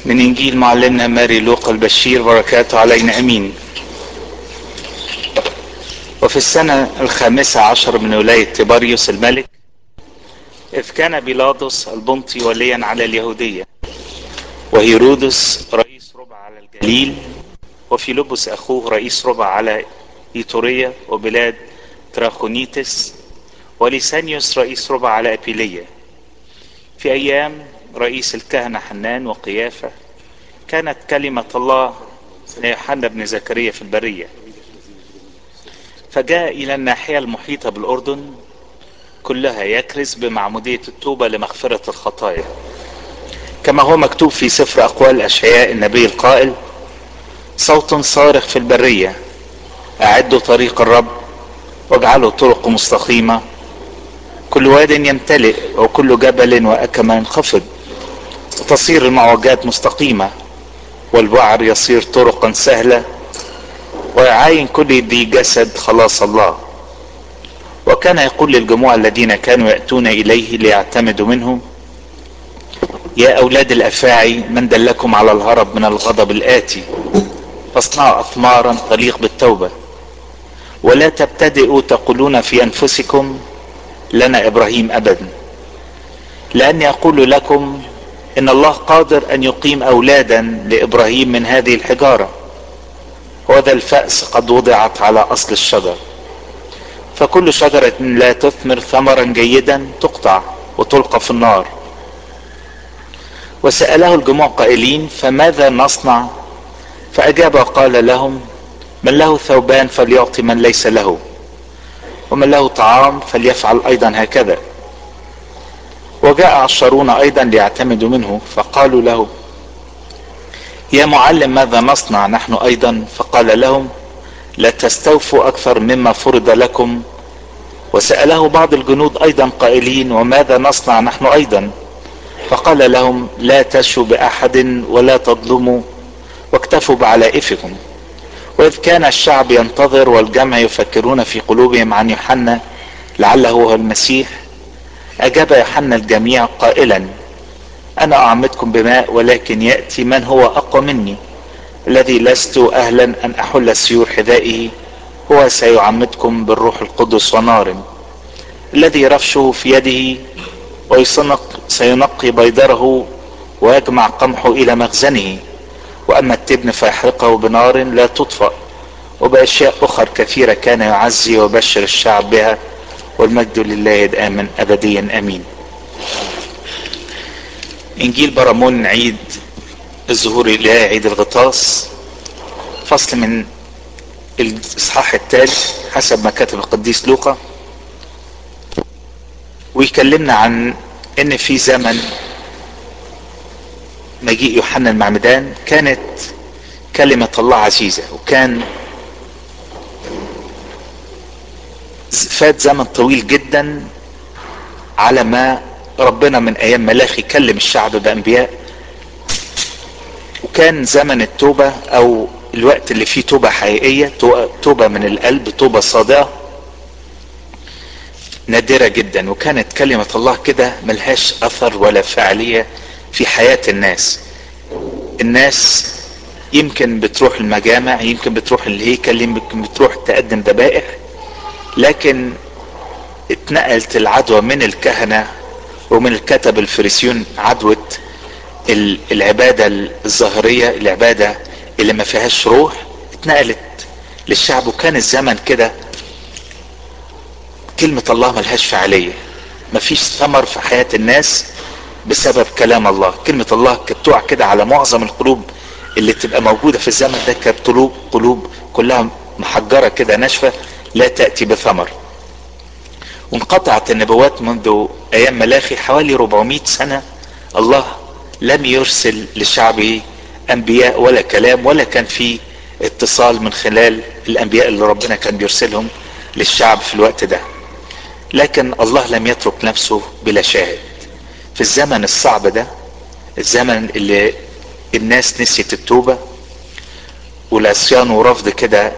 من انجيل معلمنا ماري لوقا البشير بركاته علينا امين وفي السنة الخامسة عشر من ولاية تيباريوس الملك إذ كان بيلاطس البنطي وليا على اليهودية وهيرودس رئيس ربع على الجليل وفيلبس أخوه رئيس ربع على إيطورية وبلاد تراخونيتس ولسانيوس رئيس ربع على أبيلية في أيام رئيس الكهنة حنان وقيافة كانت كلمة الله ليوحنا بن زكريا في البرية فجاء إلى الناحية المحيطة بالأردن كلها يكرز بمعمودية التوبة لمغفرة الخطايا كما هو مكتوب في سفر أقوال أشعياء النبي القائل صوت صارخ في البرية أعدوا طريق الرب واجعلوا طرق مستقيمة كل واد يمتلئ وكل جبل وأكمة ينخفض وتصير المعوجات مستقيمة والبعر يصير طرقا سهلة ويعاين كل ذي جسد خلاص الله وكان يقول للجموع الذين كانوا يأتون إليه ليعتمدوا منه يا أولاد الأفاعي من دلكم على الهرب من الغضب الآتي فاصنعوا أثمارا تليق بالتوبة ولا تبتدئوا تقولون في أنفسكم لنا إبراهيم أبدا لأني أقول لكم إن الله قادر أن يقيم أولادا لإبراهيم من هذه الحجارة وذا الفأس قد وضعت على أصل الشجر فكل شجرة لا تثمر ثمرا جيدا تقطع وتلقى في النار وسأله الجموع قائلين فماذا نصنع فأجاب وقال لهم من له ثوبان فليعطي من ليس له ومن له طعام فليفعل أيضا هكذا وجاء عشرون أيضا ليعتمدوا منه فقالوا له يا معلم ماذا نصنع نحن أيضا فقال لهم لا تستوفوا أكثر مما فرض لكم وسأله بعض الجنود أيضا قائلين وماذا نصنع نحن أيضا فقال لهم لا تشوا بأحد ولا تظلموا واكتفوا بعلائفكم وإذ كان الشعب ينتظر والجمع يفكرون في قلوبهم عن يوحنا لعله هو المسيح أجاب يوحنا الجميع قائلا أنا أعمدكم بماء ولكن يأتي من هو أقوى مني الذي لست أهلا أن أحل سيور حذائه هو سيعمدكم بالروح القدس ونار الذي رفشه في يده وسينقي بيدره ويجمع قمحه إلى مخزنه وأما التبن فيحرقه بنار لا تطفأ وبأشياء أخر كثيرة كان يعزي ويبشر الشعب بها والمجد لله دائما أبديا أمين إنجيل برامون عيد الظهور الإلهي عيد الغطاس فصل من الإصحاح الثالث حسب ما كتب القديس لوقا ويكلمنا عن إن في زمن مجيء يوحنا المعمدان كانت كلمة الله عزيزة وكان فات زمن طويل جدا على ما ربنا من ايام ملاخي كلم الشعب بانبياء وكان زمن التوبة او الوقت اللي فيه توبة حقيقية توبة من القلب توبة صادقة نادرة جدا وكانت كلمة الله كده ملهاش اثر ولا فعالية في حياة الناس الناس يمكن بتروح المجامع يمكن بتروح الهيكل يمكن بتروح تقدم ذبائح لكن اتنقلت العدوى من الكهنة ومن الكتب الفريسيون عدوة العبادة الظاهرية العبادة اللي ما فيهاش روح اتنقلت للشعب وكان الزمن كده كلمة الله ملهاش فعالية مفيش ثمر في حياة الناس بسبب كلام الله كلمة الله كانت تقع كده على معظم القلوب اللي تبقى موجودة في الزمن ده كانت قلوب قلوب كلها محجرة كده ناشفة لا تأتي بثمر وانقطعت النبوات منذ ايام ملاخي حوالي 400 سنة الله لم يرسل لشعبه انبياء ولا كلام ولا كان في اتصال من خلال الانبياء اللي ربنا كان بيرسلهم للشعب في الوقت ده لكن الله لم يترك نفسه بلا شاهد في الزمن الصعب ده الزمن اللي الناس نسيت التوبة والعصيان ورفض كده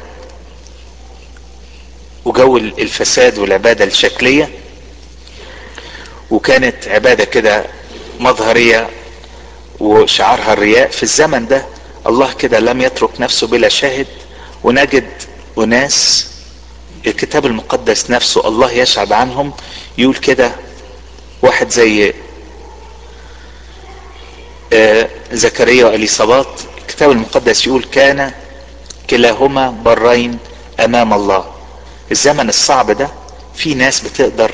وجو الفساد والعبادة الشكلية وكانت عبادة كده مظهرية وشعارها الرياء في الزمن ده الله كده لم يترك نفسه بلا شاهد ونجد أناس الكتاب المقدس نفسه الله يشهد عنهم يقول كده واحد زي آه زكريا واليصابات الكتاب المقدس يقول كان كلاهما برين امام الله الزمن الصعب ده في ناس بتقدر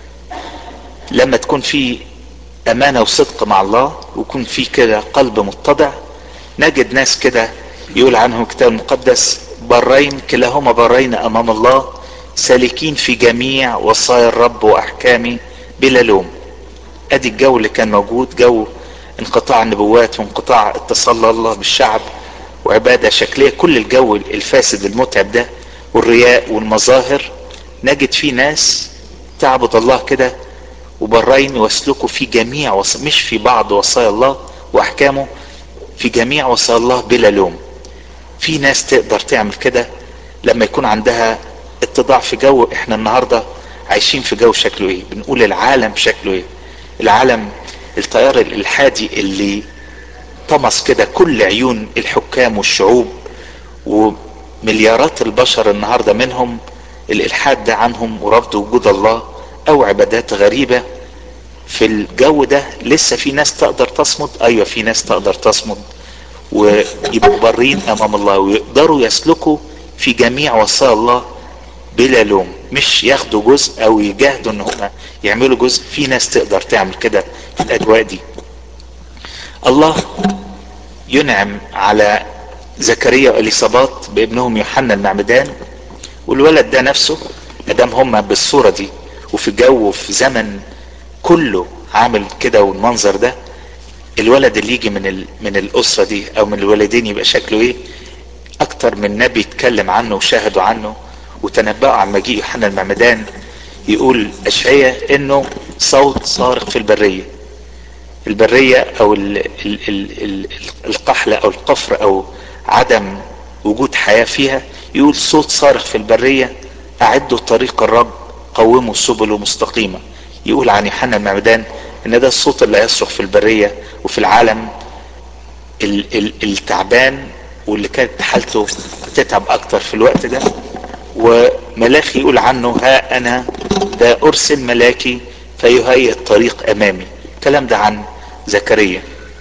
لما تكون في امانه وصدق مع الله ويكون في كده قلب متضع نجد ناس كده يقول عنهم الكتاب المقدس برين كلاهما برين امام الله سالكين في جميع وصايا الرب واحكامه بلا لوم ادي الجو اللي كان موجود جو انقطاع النبوات وانقطاع اتصال الله بالشعب وعباده شكليه كل الجو الفاسد المتعب ده والرياء والمظاهر نجد فيه ناس تعبد الله كده وبرين واسلكوا في جميع وص... مش في بعض وصايا الله واحكامه في جميع وصايا الله بلا لوم في ناس تقدر تعمل كده لما يكون عندها اتضاع في جو احنا النهارده عايشين في جو شكله ايه بنقول العالم شكله ايه العالم التيار الالحادي اللي طمس كده كل عيون الحكام والشعوب ومليارات البشر النهارده منهم الالحاد ده عنهم ورفض وجود الله او عبادات غريبه في الجو ده لسه في ناس تقدر تصمد ايوه في ناس تقدر تصمد ويبقوا برين امام الله ويقدروا يسلكوا في جميع وصايا الله بلا لوم مش ياخدوا جزء او يجاهدوا ان هم يعملوا جزء في ناس تقدر تعمل كده في الاجواء دي الله ينعم على زكريا واليصابات بابنهم يوحنا المعمدان والولد ده نفسه ادام هم بالصوره دي وفي جو في زمن كله عامل كده والمنظر ده الولد اللي يجي من ال... من الاسره دي او من الولدين يبقى شكله ايه اكتر من نبي اتكلم عنه وشاهدوا عنه وتنبأوا عن مجيء يوحنا المعمدان يقول اشعياء انه صوت صارخ في البريه البريه او ال ال ال ال القحله او القفر او عدم وجود حياه فيها يقول صوت صارخ في البريه اعدوا طريق الرب قوموا سبله مستقيمه يقول عن يوحنا المعمدان ان ده الصوت اللي هيصرخ في البريه وفي العالم ال ال التعبان واللي كانت حالته بتتعب اكتر في الوقت ده وملاخي يقول عنه ها انا ده ارسل ملاكي فيهيئ الطريق امامي الكلام ده عن زكريا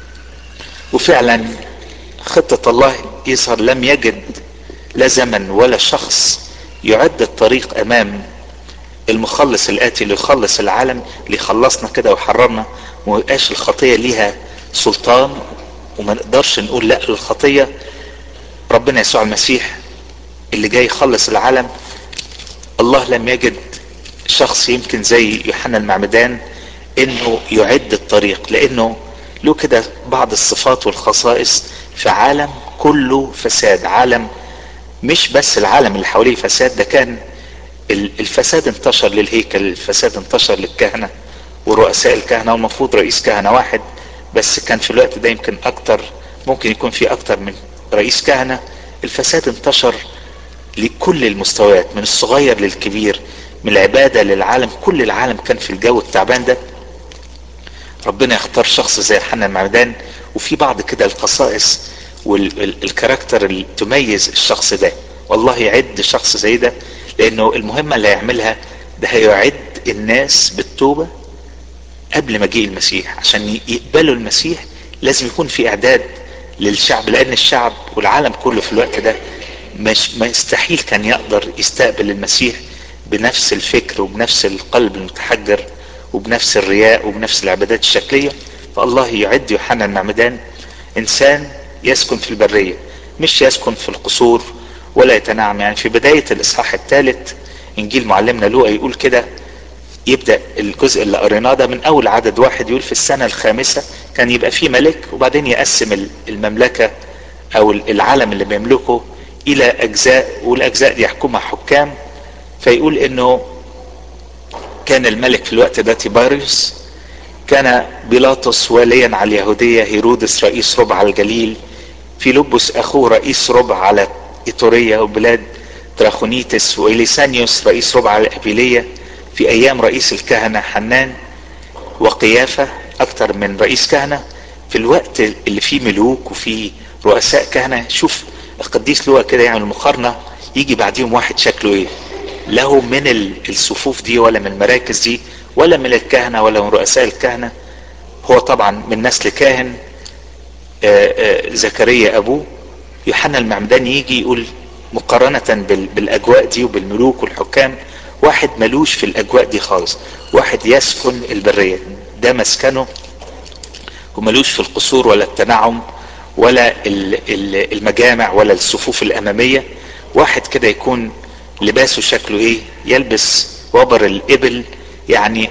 وفعلا خطة الله يظهر لم يجد لا زمن ولا شخص يعد الطريق امام المخلص الاتي اللي يخلص العالم اللي يخلصنا كده ويحررنا وما يبقاش الخطيه ليها سلطان وما نقدرش نقول لا للخطيه ربنا يسوع المسيح اللي جاي يخلص العالم الله لم يجد شخص يمكن زي يوحنا المعمدان انه يعد الطريق لانه له كده بعض الصفات والخصائص في عالم كله فساد عالم مش بس العالم اللي حواليه فساد ده كان الفساد انتشر للهيكل الفساد انتشر للكهنة ورؤساء الكهنة والمفروض رئيس كهنة واحد بس كان في الوقت ده يمكن اكتر ممكن يكون في اكتر من رئيس كهنة الفساد انتشر لكل المستويات من الصغير للكبير من العبادة للعالم كل العالم كان في الجو التعبان ده ربنا يختار شخص زي حنا المعمدان وفي بعض كده الخصائص والكاركتر اللي تميز الشخص ده والله يعد شخص زي ده لانه المهمة اللي هيعملها ده هيعد الناس بالتوبة قبل مجيء المسيح عشان يقبلوا المسيح لازم يكون في اعداد للشعب لان الشعب والعالم كله في الوقت ده مش ما يستحيل كان يقدر يستقبل المسيح بنفس الفكر وبنفس القلب المتحجر وبنفس الرياء وبنفس العبادات الشكلية فالله يعد يوحنا المعمدان انسان يسكن في البرية مش يسكن في القصور ولا يتنعم يعني في بداية الاصحاح الثالث انجيل معلمنا لوقا يقول كده يبدأ الجزء اللي قريناه ده من اول عدد واحد يقول في السنة الخامسة كان يبقى في ملك وبعدين يقسم المملكة او العالم اللي بيملكه الى اجزاء والاجزاء دي يحكمها حكام فيقول انه كان الملك في الوقت ده تيباريوس كان بيلاطس واليا على اليهودية هيرودس رئيس ربع على الجليل فيلبس اخوه رئيس ربع على ايطوريا وبلاد تراخونيتس وإليسانيوس رئيس ربع على الابيلية في ايام رئيس الكهنة حنان وقيافة اكتر من رئيس كهنة في الوقت اللي فيه ملوك وفيه رؤساء كهنة شوف القديس لوقا كده يعمل مقارنة يجي بعديهم واحد شكله ايه له من الصفوف دي ولا من المراكز دي ولا من الكهنة ولا من رؤساء الكهنة هو طبعا من نسل كاهن زكريا ابوه يوحنا المعمدان يجي يقول مقارنة بالاجواء دي وبالملوك والحكام واحد ملوش في الاجواء دي خالص واحد يسكن البرية ده مسكنه وملوش في القصور ولا التنعم ولا المجامع ولا الصفوف الامامية واحد كده يكون لباسه شكله ايه يلبس وبر الابل يعني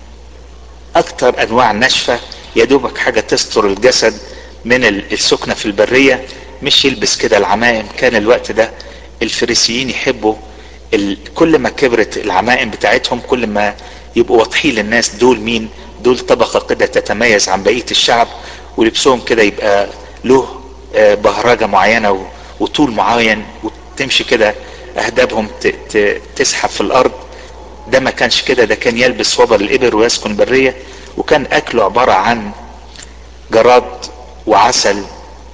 اكتر انواع ناشفة يا دوبك حاجة تستر الجسد من السكنة في البرية مش يلبس كده العمائم كان الوقت ده الفريسيين يحبوا كل ما كبرت العمائم بتاعتهم كل ما يبقوا واضحين للناس دول مين دول طبقة كده تتميز عن بقية الشعب ولبسهم كده يبقى له بهرجة معينة وطول معين وتمشي كده اهدابهم تسحب في الارض ده ما كانش كده ده كان يلبس وبر الابر ويسكن برية وكان اكله عبارة عن جراد وعسل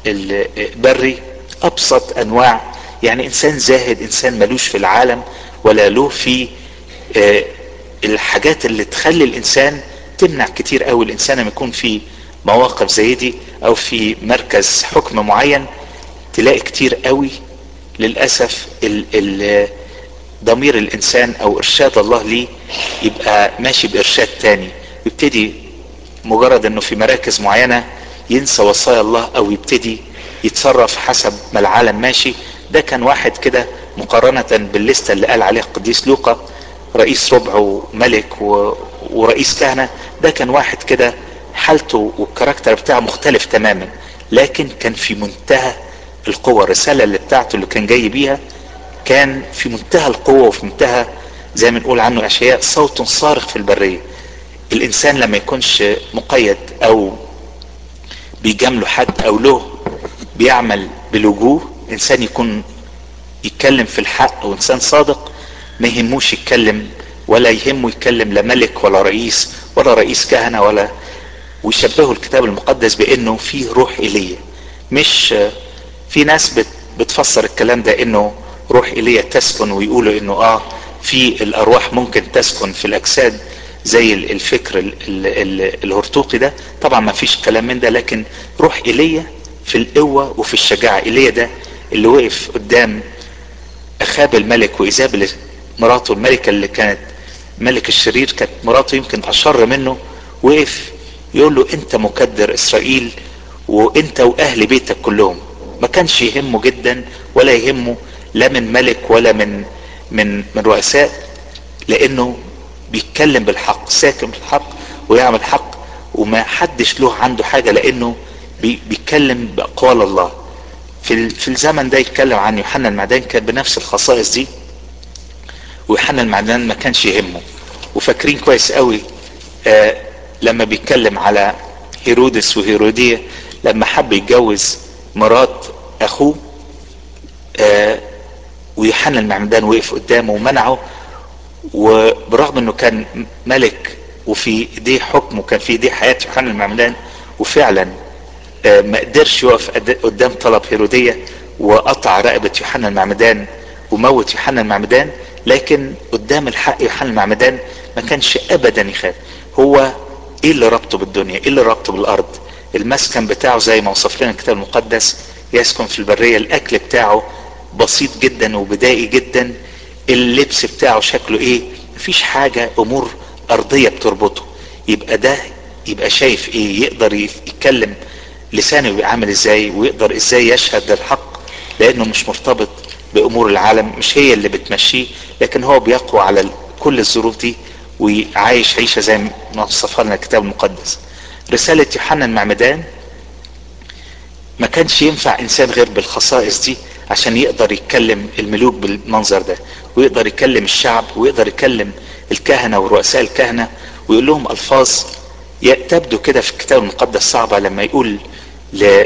البري ابسط انواع يعني انسان زاهد انسان ملوش في العالم ولا له في الحاجات اللي تخلي الانسان تمنع كتير قوي الانسان لما يكون في مواقف زي دي او في مركز حكم معين تلاقي كتير قوي للأسف ال ال ضمير الإنسان أو إرشاد الله ليه يبقى ماشي بإرشاد تاني يبتدي مجرد أنه في مراكز معينة ينسى وصايا الله أو يبتدي يتصرف حسب ما العالم ماشي ده كان واحد كده مقارنة بالليستة اللي قال عليها القديس لوقا رئيس ربع وملك و... ورئيس كهنة ده كان واحد كده حالته والكاركتر بتاعه مختلف تماما لكن كان في منتهى القوة الرسالة اللي بتاعته اللي كان جاي بيها كان في منتهى القوة وفي منتهى زي ما نقول عنه اشياء صوت صارخ في البرية الانسان لما يكونش مقيد او بيجامله حد او له بيعمل بالوجوه انسان يكون يتكلم في الحق وانسان صادق ما يهموش يتكلم ولا يهمه يتكلم لا ملك ولا رئيس ولا رئيس كهنة ولا ويشبهوا الكتاب المقدس بانه فيه روح ايليا مش في ناس بت بتفسر الكلام ده انه روح ايليا تسكن ويقولوا انه اه في الارواح ممكن تسكن في الاجساد زي الفكر ال ال ال الهرطوقي ده طبعا ما فيش كلام من ده لكن روح ايليا في القوة وفي الشجاعة ايليا ده اللي وقف قدام اخاب الملك وايزابل مراته الملكة اللي كانت ملك الشرير كانت مراته يمكن اشر منه وقف يقول له انت مكدر اسرائيل وانت واهل بيتك كلهم ما كانش يهمه جدا ولا يهمه لا من ملك ولا من من من رؤساء لانه بيتكلم بالحق ساكن بالحق ويعمل حق وما حدش له عنده حاجة لانه بي بيتكلم باقوال الله في في الزمن ده يتكلم عن يوحنا المعدان كان بنفس الخصائص دي ويوحنا المعدان ما كانش يهمه وفاكرين كويس قوي آه لما بيتكلم على هيرودس وهيرودية لما حب يتجوز مرات اخوه آه ويوحنا المعمدان وقف قدامه ومنعه وبرغم انه كان ملك وفي ايديه حكم وكان في ايديه حياة يوحنا المعمدان وفعلا آه ما قدرش يقف قدام طلب هيرودية وقطع رقبة يوحنا المعمدان وموت يوحنا المعمدان لكن قدام الحق يوحنا المعمدان ما كانش ابدا يخاف هو ايه اللي ربطه بالدنيا ايه اللي ربطه بالارض المسكن بتاعه زي ما وصف لنا الكتاب المقدس يسكن في البرية الاكل بتاعه بسيط جدا وبدائي جدا اللبس بتاعه شكله ايه مفيش حاجة امور ارضية بتربطه يبقى ده يبقى شايف ايه يقدر يتكلم لسانه يبقى عامل ازاي ويقدر ازاي يشهد للحق لانه مش مرتبط بامور العالم مش هي اللي بتمشيه لكن هو بيقوى على كل الظروف دي وعايش عيشة زي ما وصفها لنا الكتاب المقدس رسالة يوحنا المعمدان ما كانش ينفع انسان غير بالخصائص دي عشان يقدر يتكلم الملوك بالمنظر ده ويقدر يكلم الشعب ويقدر يكلم الكهنة ورؤساء الكهنة ويقول لهم الفاظ تبدو كده في الكتاب المقدس صعبة لما يقول ل...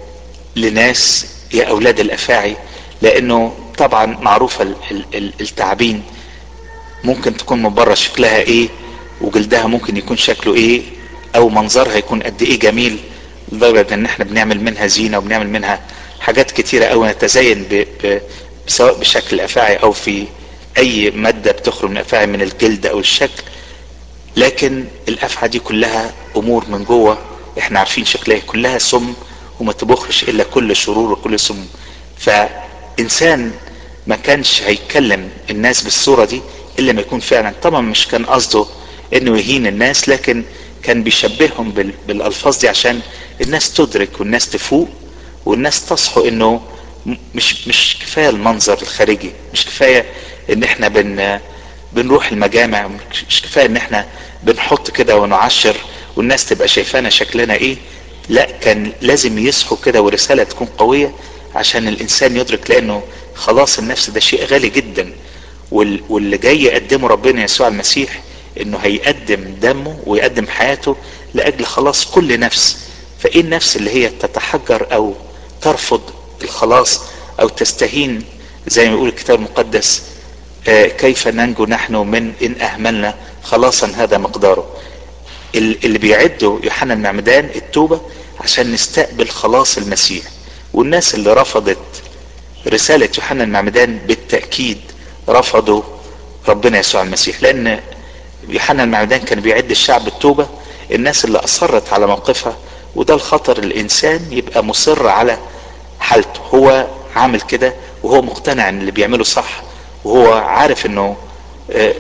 لناس يا اولاد الافاعي لانه طبعا معروفة التعبين ممكن تكون من بره شكلها ايه وجلدها ممكن يكون شكله ايه او منظرها يكون قد ايه جميل لدرجة ان احنا بنعمل منها زينة وبنعمل منها حاجات كتيرة قوي نتزين ب... ب... سواء بشكل افاعي او في اي مادة بتخرج من افاعي من الجلد او الشكل لكن الافعى دي كلها امور من جوه احنا عارفين شكلها كلها سم وما تبخش الا كل شرور وكل سم فانسان ما كانش هيكلم الناس بالصورة دي الا ما يكون فعلا طبعا مش كان قصده انه يهين الناس لكن كان بيشبههم بال- بالالفاظ دي عشان الناس تدرك والناس تفوق والناس تصحو انه م- مش مش كفايه المنظر الخارجي مش كفايه ان احنا بن بنروح المجامع مش- مش كفايه ان احنا بنحط كده ونعشر والناس تبقى شايفانا شكلنا ايه لا كان لازم يصحوا كده ورساله تكون قويه عشان الانسان يدرك لانه خلاص النفس ده شيء غالي جدا وال- واللي جاي يقدمه ربنا يسوع المسيح انه هيقدم دمه ويقدم حياته لاجل خلاص كل نفس فايه النفس اللي هي تتحجر او ترفض الخلاص او تستهين زي ما يقول الكتاب المقدس آه، كيف ننجو نحن من ان اهملنا خلاصا هذا مقداره ال- اللي بيعده يوحنا المعمدان التوبة عشان نستقبل خلاص المسيح والناس اللي رفضت رسالة يوحنا المعمدان بالتأكيد رفضوا ربنا يسوع المسيح لأن يوحنا المعمدان كان بيعد الشعب التوبة الناس اللي أصرت على موقفها وده الخطر الإنسان يبقى مصر على حالته هو عامل كده وهو مقتنع ان اللي بيعمله صح وهو عارف انه آه،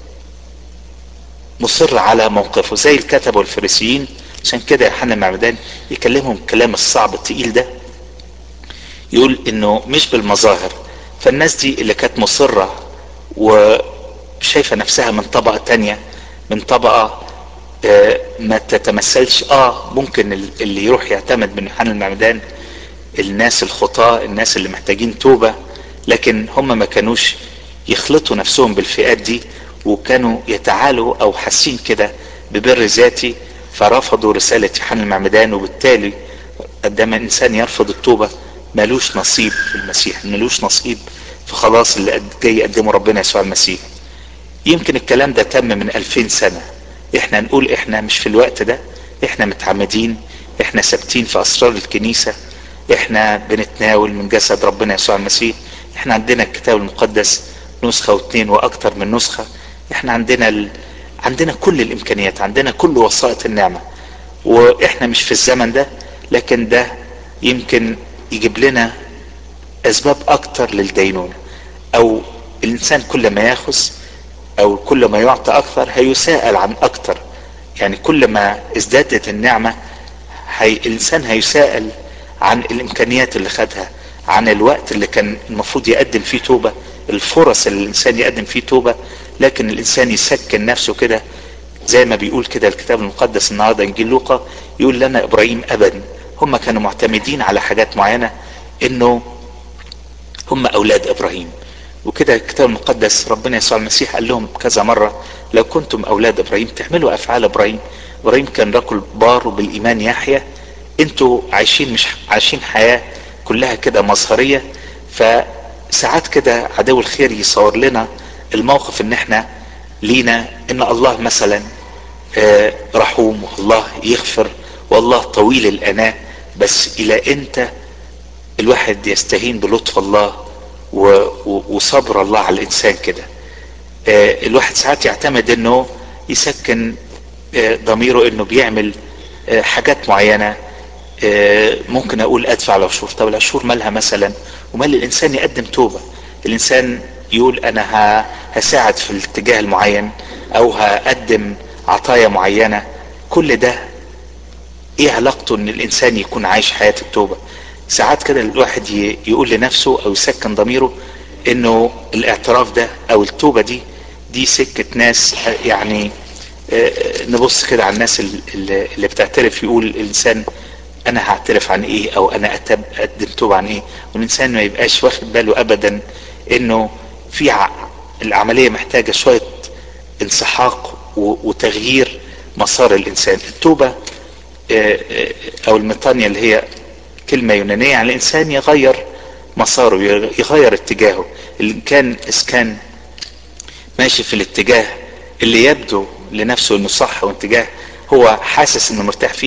مصر على موقفه زي الكتبة والفريسيين عشان كده يوحنا المعمدان يكلمهم الكلام الصعب التقيل ده يقول انه مش بالمظاهر فالناس دي اللي كانت مصرة وشايفة نفسها من طبقة تانية من طبقة آه، ما تتمثلش اه ممكن ال- اللي يروح يعتمد من يوحنا المعمدان الناس الخطاة الناس اللي محتاجين توبة لكن هم ما كانوش يخلطوا نفسهم بالفئات دي وكانوا يتعالوا او حاسين كده ببر ذاتي فرفضوا رسالة يوحنا المعمدان وبالتالي عندما الانسان يرفض التوبة ملوش نصيب في المسيح ملوش نصيب في خلاص اللي قد- جاي يقدمه ربنا يسوع المسيح يمكن الكلام ده تم من ألفين سنة احنا نقول احنا مش في الوقت ده احنا متعمدين احنا ثابتين في اسرار الكنيسة احنا بنتناول من جسد ربنا يسوع المسيح احنا عندنا الكتاب المقدس نسخة واثنين واكتر من نسخة احنا عندنا ال... عندنا كل الامكانيات عندنا كل وسائط النعمة واحنا مش في الزمن ده لكن ده يمكن يجيب لنا اسباب اكتر للدينونة او الانسان كل ما ياخذ او كل ما يعطى اكثر هيساءل عن اكثر يعني كل ما ازدادت النعمة هي الانسان هيساءل عن الامكانيات اللي خدها عن الوقت اللي كان المفروض يقدم فيه توبة الفرص اللي الانسان يقدم فيه توبة لكن الانسان يسكن نفسه كده زي ما بيقول كده الكتاب المقدس النهارده انجيل لوقا يقول لنا ابراهيم ابدا هم كانوا معتمدين على حاجات معينة انه هم اولاد ابراهيم وكده الكتاب المقدس ربنا يسوع المسيح قال لهم كذا مرة لو كنتم اولاد ابراهيم تعملوا افعال ابراهيم ابراهيم كان رجل بار وبالايمان يحيى انتوا عايشين مش عايشين حياة كلها كده مظهرية فساعات كده عدو الخير يصور لنا الموقف ان احنا لينا ان الله مثلا آه، رحوم والله يغفر والله طويل الاناة بس الى انت الواحد يستهين بلطف الله و- و- وصبر الله على الانسان كده آه، الواحد ساعات يعتمد انه يسكن آه، ضميره انه بيعمل آه، حاجات معينة آه، ممكن اقول ادفع العشور طب العشور مالها مثلا ومال الانسان يقدم توبة الانسان يقول انا ه- هساعد في الاتجاه المعين او هقدم عطايا معينة كل ده ايه علاقته ان الانسان يكون عايش حياة التوبة ساعات كده الواحد ي- يقول لنفسه او يسكن ضميره انه الاعتراف ده او التوبة دي دي سكة ناس يعني آه، نبص كده على الناس ال- ال- اللي بتعترف يقول الانسان انا هعترف عن ايه او انا أتب- اقدم توبة عن ايه والانسان ما يبقاش واخد باله ابدا انه في ع- العملية محتاجة شوية انسحاق و- وتغيير مسار الانسان التوبة آه، آه، او الميطانيا اللي هي كلمة يونانية يعني الانسان يغير مساره يغير اتجاهه اللي كان إذا كان ماشي في الاتجاه اللي يبدو لنفسه انه صح واتجاه هو حاسس انه مرتاح فيه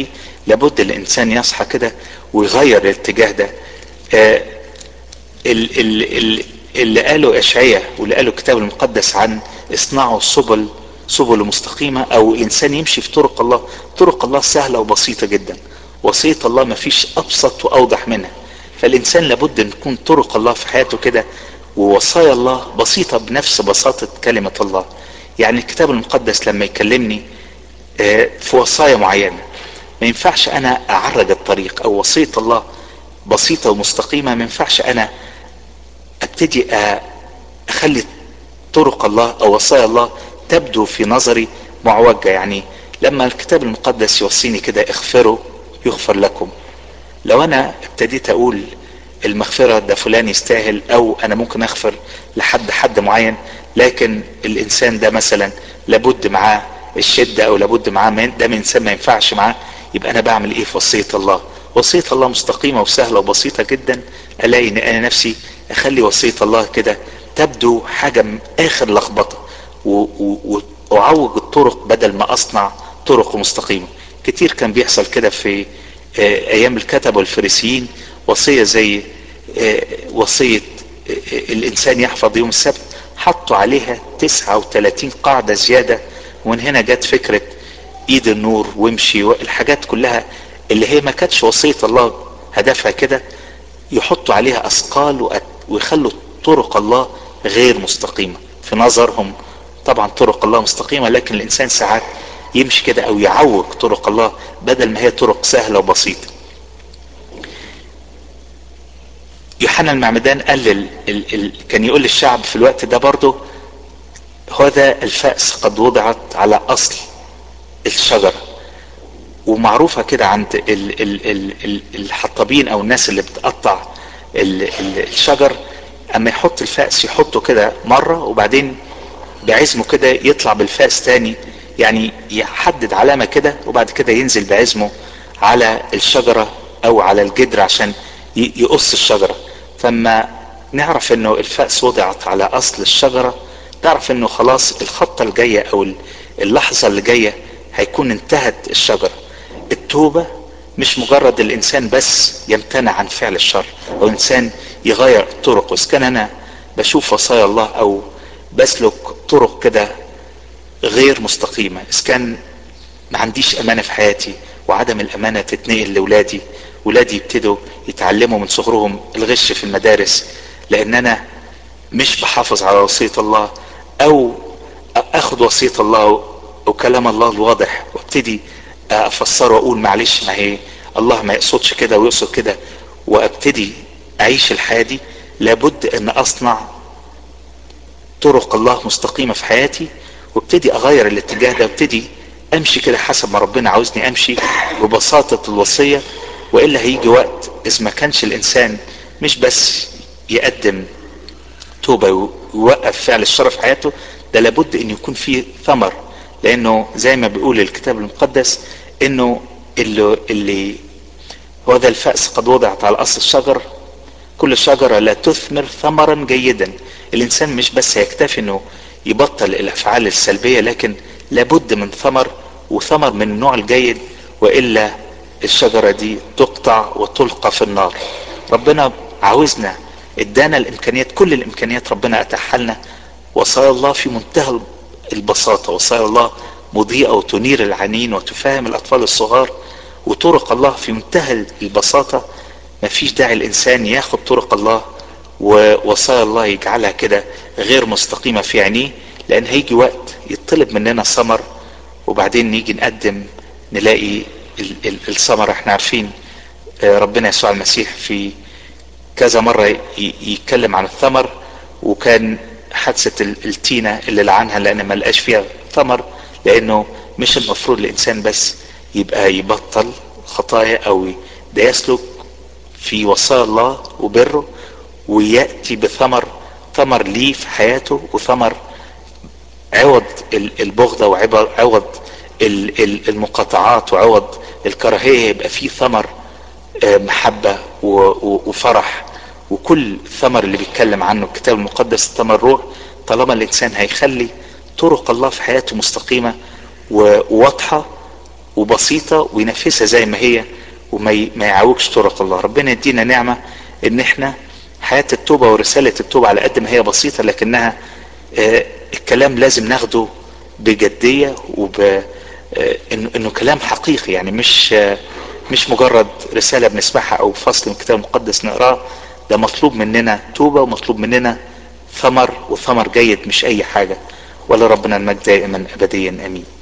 لابد الانسان يصحى كده ويغير الاتجاه ده آه ال ال ال اللي قاله اشعياء واللي قاله الكتاب المقدس عن اصنعوا سبل سبل مستقيمة او الانسان يمشي في طرق الله طرق الله سهلة وبسيطة جدا وصية الله ما فيش ابسط واوضح منها فالانسان لابد ان تكون طرق الله في حياته كده ووصايا الله بسيطة بنفس بساطة كلمة الله يعني الكتاب المقدس لما يكلمني في وصايا معينة ما ينفعش انا اعرج الطريق او وصية الله بسيطة ومستقيمة ما ينفعش انا ابتدي اخلي طرق الله او وصايا الله تبدو في نظري معوجة يعني لما الكتاب المقدس يوصيني كده اغفروا يغفر لكم لو انا ابتديت اقول المغفرة ده فلان يستاهل او انا ممكن اغفر لحد حد معين لكن الانسان ده مثلا لابد معاه الشدة او لابد معاه من ده من انسان ما ينفعش معاه يبقى انا بعمل ايه في وصية الله وصية الله مستقيمة وسهلة وبسيطة جدا الاقي ان انا نفسي اخلي وصية الله كده تبدو حاجة اخر لخبطة واعوج الطرق بدل ما اصنع طرق مستقيمة كتير كان بيحصل كده في ايام الكتب والفريسيين وصية زي وصية الانسان يحفظ يوم السبت حطوا عليها 39 قاعدة زيادة ومن هنا جت فكرة ايد النور وامشي والحاجات كلها اللي هي ما كانتش وصية الله هدفها كده يحطوا عليها اثقال ويخلوا طرق الله غير مستقيمة في نظرهم طبعا طرق الله مستقيمة لكن الانسان ساعات يمشي كده او يعوج طرق الله بدل ما هي طرق سهلة وبسيطة يوحنا المعمدان قال ال ال ال كان يقول للشعب في الوقت ده برضه هذا الفأس قد وضعت على اصل الشجرة ومعروفة كده عند ال ال ال ال الحطابين او الناس اللي بتقطع ال ال الشجر اما يحط الفأس يحطه كده مرة وبعدين بعزمه كده يطلع بالفأس تاني يعني يحدد علامة كده وبعد كده ينزل بعزمه على الشجرة او على الجدر عشان يقص الشجرة فما نعرف انه الفأس وضعت على اصل الشجرة تعرف انه خلاص الخطة الجاية او اللحظة اللي جاية هيكون انتهت الشجرة التوبة مش مجرد الانسان بس يمتنع عن فعل الشر او انسان يغير الطرق واذا كان انا بشوف وصايا الله او بسلك طرق كده غير مستقيمة اذا كان ما عنديش امانة في حياتي وعدم الامانة تتنقل لاولادي ولادي يبتدوا يتعلموا من صغرهم الغش في المدارس لان انا مش بحافظ على وصية الله او اخد وصية الله وكلام الله الواضح وابتدي افسره واقول معلش ما هي الله ما يقصدش كده ويقصد كده وابتدي اعيش الحياة دي لابد ان اصنع طرق الله مستقيمة في حياتي وابتدي اغير الاتجاه ده وابتدي امشي كده حسب ما ربنا عاوزني امشي ببساطة الوصية والا هيجي وقت اذا ما كانش الانسان مش بس يقدم توبة ويوقف فعل الشر في حياته ده لابد ان يكون فيه ثمر لانه زي ما بيقول الكتاب المقدس انه اللي, اللي هذا الفأس قد وضعت على اصل الشجر كل شجرة لا تثمر ثمرا جيدا الانسان مش بس هيكتفي انه يبطل الافعال السلبية لكن لابد من ثمر وثمر من النوع الجيد والا الشجرة دي تقطع وتلقى في النار ربنا عاوزنا ادانا الامكانيات كل الامكانيات ربنا اتاحها لنا وصايا الله في منتهى البساطة وصايا الله مضيئة وتنير العنين وتفهم الاطفال الصغار وطرق الله في منتهى البساطة ما فيش داعي الانسان ياخد طرق الله ووصايا الله يجعلها كده غير مستقيمة في عينيه لان هيجي وقت يطلب مننا ثمر وبعدين نيجي نقدم نلاقي الثمر احنا عارفين ربنا يسوع المسيح في كذا مرة يتكلم عن الثمر وكان حادثة التينة اللي لعنها لان ما لقاش فيها ثمر لانه مش المفروض الانسان بس يبقى يبطل خطايا او ده يسلك في وصايا الله وبره ويأتي بثمر ثمر ليه في حياته وثمر عوض البغضة وعوض المقاطعات وعوض الكراهية يبقى فيه ثمر محبة وفرح وكل ثمر اللي بيتكلم عنه الكتاب المقدس ثمر روح طالما الانسان هيخلي طرق الله في حياته مستقيمة وواضحة وبسيطة وينفذها زي ما هي وما ما يعوجش طرق الله ربنا يدينا نعمة ان احنا حياة التوبة ورسالة التوبة على قد ما هي بسيطة لكنها آه الكلام لازم ناخده بجدية وب آه انه انه كلام حقيقي يعني مش آه مش مجرد رسالة بنسمعها او فصل من الكتاب المقدس نقراه ده مطلوب مننا توبة ومطلوب مننا ثمر وثمر جيد مش اي حاجة ولا ربنا المجد دائما ابديا امين